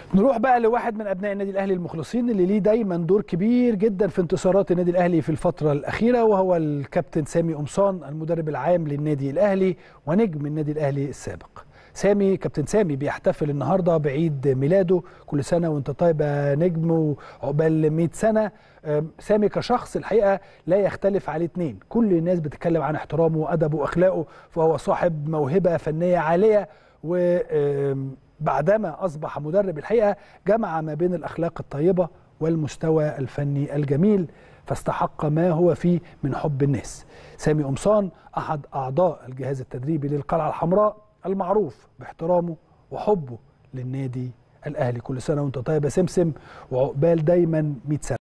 نروح بقى لواحد من ابناء النادي الاهلي المخلصين اللي ليه دايما دور كبير جدا في انتصارات النادي الاهلي في الفتره الاخيره وهو الكابتن سامي قمصان المدرب العام للنادي الاهلي ونجم النادي الاهلي السابق سامي كابتن سامي بيحتفل النهارده بعيد ميلاده كل سنه وانت طيب يا نجم وعقبال 100 سنه سامي كشخص الحقيقه لا يختلف عليه اثنين كل الناس بتتكلم عن احترامه وادبه واخلاقه فهو صاحب موهبه فنيه عاليه و بعدما أصبح مدرب الحقيقة جمع ما بين الأخلاق الطيبة والمستوى الفني الجميل فاستحق ما هو فيه من حب الناس سامي قمصان أحد أعضاء الجهاز التدريبي للقلعة الحمراء المعروف باحترامه وحبه للنادي الأهلي كل سنة وانت طيب يا سمسم وعقبال دايما 100 سنة